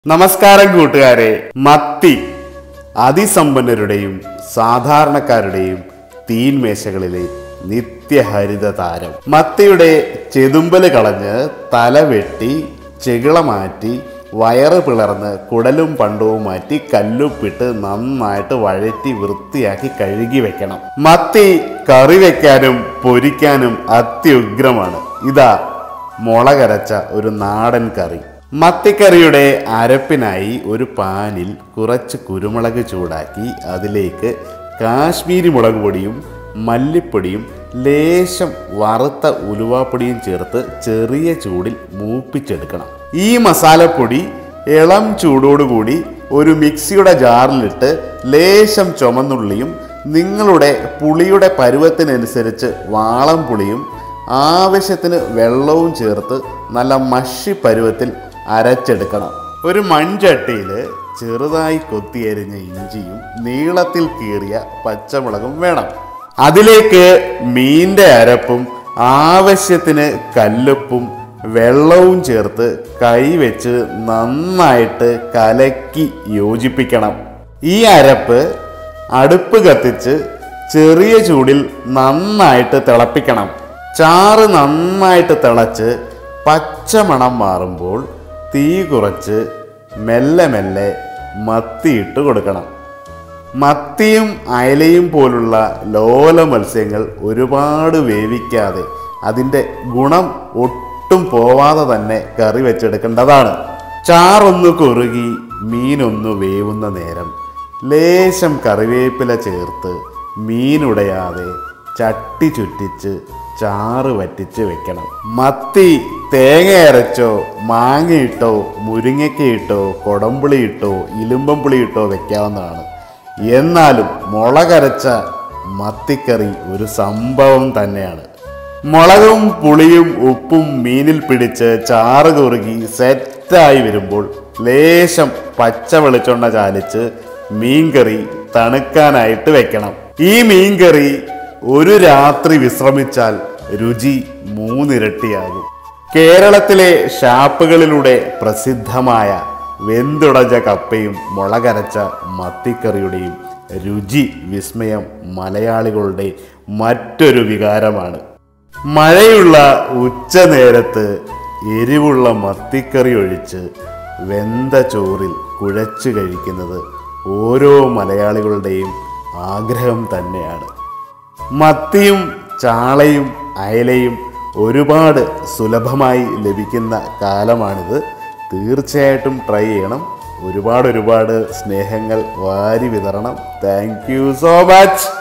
നമസ്കാരം കൂട്ടുകാരെ മത്തി അതിസമ്പന്നരുടെയും സാധാരണക്കാരുടെയും തീൻമേശകളിലെ നിത്യഹരിത താരം മത്തിയുടെ ചെതുമ്പല് കളഞ്ഞ് തല വെട്ടി ചെകിള മാറ്റി വയറ് പിളർന്ന് കുടലും പണ്ടവും മാറ്റി കല്ലുപ്പിട്ട് നന്നായിട്ട് വഴറ്റി വൃത്തിയാക്കി കഴുകി വെക്കണം മത്തി കറി വെക്കാനും പൊരിക്കാനും അത്യുഗ്രമാണ് ഇതാ മുളകരച്ച ഒരു നാടൻ കറി മത്തിക്കറിയുടെ അരപ്പിനായി ഒരു പാനിൽ കുറച്ച് കുരുമുളക് ചൂടാക്കി അതിലേക്ക് കാശ്മീരി മുളക് പൊടിയും മല്ലിപ്പൊടിയും ലേശം വറുത്ത ഉലുവാപ്പൊടിയും ചേർത്ത് ചെറിയ ചൂടിൽ മൂപ്പിച്ചെടുക്കണം ഈ മസാലപ്പൊടി ഇളം ചൂടോടുകൂടി ഒരു മിക്സിയുടെ ജാറിലിട്ട് ലേശം ചുമന്നുള്ളിയും നിങ്ങളുടെ പുളിയുടെ പരുവത്തിനനുസരിച്ച് വാളം പുളിയും ആവശ്യത്തിന് വെള്ളവും ചേർത്ത് നല്ല മഷി പരുവത്തിൽ അരച്ചെടുക്കണം ഒരു മൺചട്ടിയിൽ ചെറുതായി കൊത്തിയരിഞ്ഞ ഇഞ്ചിയും നീളത്തിൽ കീറിയ പച്ചമുളകും വേണം അതിലേക്ക് മീൻ്റെ അരപ്പും ആവശ്യത്തിന് കല്ലുപ്പും വെള്ളവും ചേർത്ത് കൈവച്ച് നന്നായിട്ട് കലക്കി യോജിപ്പിക്കണം ഈ അരപ്പ് അടുപ്പ് കത്തിച്ച് ചെറിയ ചൂടിൽ നന്നായിട്ട് തിളപ്പിക്കണം ചാറ് നന്നായിട്ട് തിളച്ച് പച്ചമണം മാറുമ്പോൾ തീ കുറച്ച് മെല്ലെ മെല്ലെ മത്തിയിട്ട് കൊടുക്കണം മത്തിയും അയലയും പോലുള്ള ലോല മത്സ്യങ്ങൾ ഒരുപാട് വേവിക്കാതെ അതിൻ്റെ ഗുണം ഒട്ടും പോവാതെ തന്നെ കറി വെച്ചെടുക്കേണ്ടതാണ് ചാറൊന്ന് കുറുകി മീനൊന്ന് വേവുന്ന നേരം ലേശം കറിവേപ്പില ചേർത്ത് മീനുടയാതെ ചട്ടി ചുറ്റിച്ച് ചാറ് വറ്റിച്ച് വെക്കണം മത്തി തേങ്ങ അരച്ചോ മാങ്ങയിട്ടോ മുരിങ്ങയ്ക്കയിട്ടോ കൊടമ്പുളിയിട്ടോ ഇലുമ്പമ്പുളിയിട്ടോ വെക്കാവുന്നതാണ് എന്നാലും മുളകരച്ച മത്തിക്കറി ഒരു സംഭവം തന്നെയാണ് മുളകും പുളിയും ഉപ്പും മീനിൽ പിടിച്ച് ചാറ് കുറുകി സെറ്റായി വരുമ്പോൾ ലേശം പച്ച വെളിച്ചെണ്ണ ചാലിച്ച് മീൻകറി തണുക്കാനായിട്ട് വെക്കണം ഈ മീൻകറി ഒരു രാത്രി വിശ്രമിച്ചാൽ രുചി മൂന്നിരട്ടിയാകും കേരളത്തിലെ ഷാപ്പുകളിലൂടെ പ്രസിദ്ധമായ വെന്തുടഞ്ഞ കപ്പയും മുളകരച്ച മത്തിക്കറിയുടെയും രുചി വിസ്മയം മലയാളികളുടെ മറ്റൊരു വികാരമാണ് മഴയുള്ള ഉച്ചനേരത്ത് എരിവുള്ള മത്തിക്കറി ഒഴിച്ച് വെന്ത ചോറിൽ കുഴച്ചു കഴിക്കുന്നത് ഓരോ മലയാളികളുടെയും ആഗ്രഹം തന്നെയാണ് മത്തിയും ചാളയും അയലയും ഒരുപാട് സുലഭമായി ലഭിക്കുന്ന കാലമാണിത് തീർച്ചയായിട്ടും ട്രൈ ചെയ്യണം ഒരുപാട് ഒരുപാട് സ്നേഹങ്ങൾ വാരി വിതരണം താങ്ക് യു സോ മച്ച്